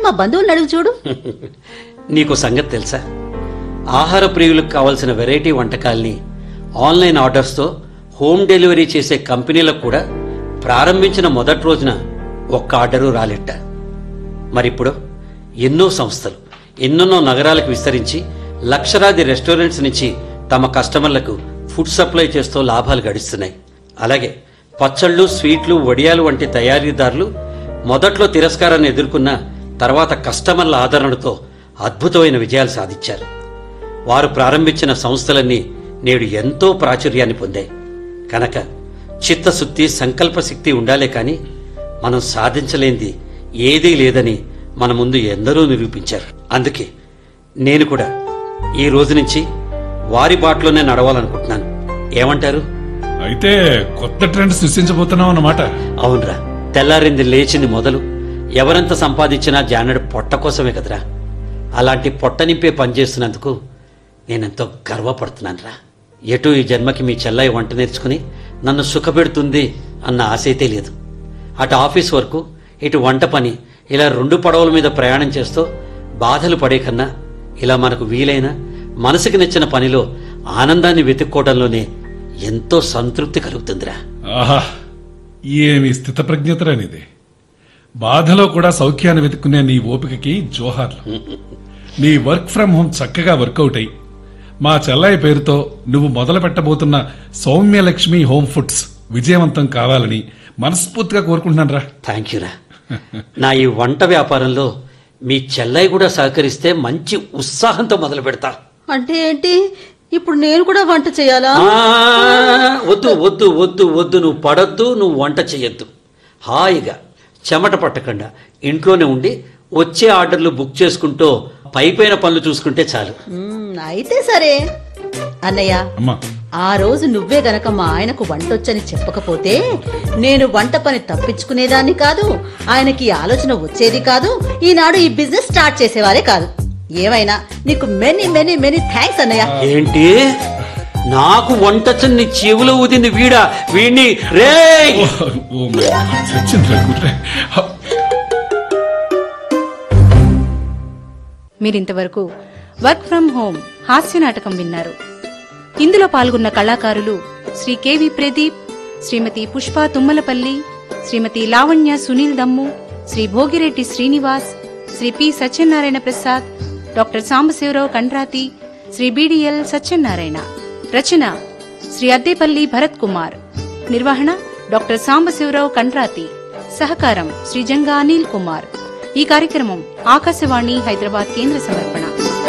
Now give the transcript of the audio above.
మా బంధువులను అడుగు చూడు నీకు సంగతి తెలుసా ఆహార ప్రియులకు కావలసిన వెరైటీ వంటకాల్ని ఆన్లైన్ ఆర్డర్స్తో హోమ్ డెలివరీ చేసే కంపెనీలకు కూడా ప్రారంభించిన మొదటి రోజున ఒక్క ఆర్డరు రాలెట్ట మరిప్పుడు ఎన్నో సంస్థలు ఎన్నెన్నో నగరాలకు విస్తరించి లక్షలాది రెస్టారెంట్స్ నుంచి తమ కస్టమర్లకు ఫుడ్ సప్లై చేస్తూ లాభాలు గడిస్తున్నాయి అలాగే పచ్చళ్ళు స్వీట్లు వడియాలు వంటి తయారీదారులు మొదట్లో తిరస్కారాన్ని ఎదుర్కొన్న తర్వాత కస్టమర్ల ఆదరణతో అద్భుతమైన విజయాలు సాధించారు వారు ప్రారంభించిన సంస్థలన్నీ నేడు ఎంతో ప్రాచుర్యాన్ని పొందాయి కనుక చిత్తశుద్ధి సంకల్ప శక్తి ఉండాలే కాని మనం సాధించలేంది ఏదీ లేదని మన ముందు ఎందరో నిరూపించారు అందుకే నేను కూడా ఈ రోజు నుంచి వారి బాటలోనే నడవాలనుకుంటున్నాను ఏమంటారు అయితే కొత్త ట్రెండ్ సృష్టించబోతున్నావు అన్నమాట అవునరా తెల్లారింది లేచింది మొదలు ఎవరెంత సంపాదించినా జానడు పొట్ట కోసమే కదరా అలాంటి పొట్ట నింపే పని చేస్తున్నందుకు నేనెంతో గర్వపడుతున్నానురా ఎటు ఈ జన్మకి మీ చెల్లయ్య వంట నేర్చుకుని నన్ను సుఖపెడుతుంది అన్న ఆశ అయితే లేదు అటు ఆఫీస్ వరకు ఇటు వంట పని ఇలా రెండు పడవల మీద ప్రయాణం చేస్తూ బాధలు పడే కన్నా ఇలా మనకు వీలైన మనసుకి నచ్చిన పనిలో ఆనందాన్ని వెతుక్కోవడంలోనే ఎంతో సంతృప్తి కలుగుతుందిరా ఆహా ఏమి స్థితప్రజ్ఞతరనిది బాధలో కూడా సౌఖ్యాన్ని వెతుక్కునే నీ ఓపికకి జోహార్లు నీ వర్క్ ఫ్రం హోమ్ చక్కగా వర్కౌట్ అయి మా చెల్లయ్య పేరుతో నువ్వు మొదలు పెట్టబోతున్న సౌమ్యలక్ష్మి హోమ్ ఫుడ్స్ విజయవంతం కావాలని మనస్ఫూర్తిగా కోరుకుంటున్నాను రా థ్యాంక్ యూరా నా ఈ వంట వ్యాపారంలో మీ చెల్లయ్య కూడా సహకరిస్తే మంచి ఉత్సాహంతో మొదలు పెడతా అంటే ఏంటి ఇప్పుడు నేను కూడా వంట చేయాలా ఆ, వద్దు వద్దు వద్దు వద్దు నువ్వు పడొద్దు నువ్వు వంట చెయ్యొద్దు హాయిగా చెమట పట్టకుండా ఇంట్లోనే ఉండి వచ్చే ఆర్డర్లు బుక్ చేసుకుంటూ పైపైన పనులు చూసుకుంటే చాలు మ్మ్, అయితే సరే అన్నయ్య అమ్మా ఆ రోజు నువ్వే గనక మా ఆయనకు వంటొచ్చని చెప్పకపోతే నేను వంట పని తప్పించుకునేదాన్ని కాదు ఆయనకి ఈ ఆలోచన వచ్చేది కాదు ఈనాడు ఈ బిజినెస్ స్టార్ట్ చేసేవారే కాదు ఏమైనా నీకు మెనీ మెనీ మెనీ థ్యాంక్స్ అన్నయ్య ఏంటి నాకు వంటచ్చని నీ చెవులో ఊదింది వీడా వీడిని రే ఓ, ఓ మై గాడ్, చచ్చిందిరా గుర్రే. హ, మీరింతవరకు వర్క్ ఫ్రం హోం హాస్య నాటకం విన్నారు ఇందులో పాల్గొన్న కళాకారులు Shri K V Pradeep Shrimati Pushpa Tummalapalli Shrimati Lavanya Sunil Dammu Shri Bhogireddy Srinivas Shri P Satyanarayana Prasad doctor Sambasivarao Kandrathi Shri B D L Satyanarayana రచన శ్రీ అద్దేపల్లి భరత్ కుమార్ నిర్వహణ డాక్టర్ సాంబశివరావు కండ్రాతి సహకారం శ్రీ జంగా అనిల్ కుమార్ ఈ కార్యక్రమం ఆకాశవాణి హైదరాబాద్ కేంద్ర సమర్పణ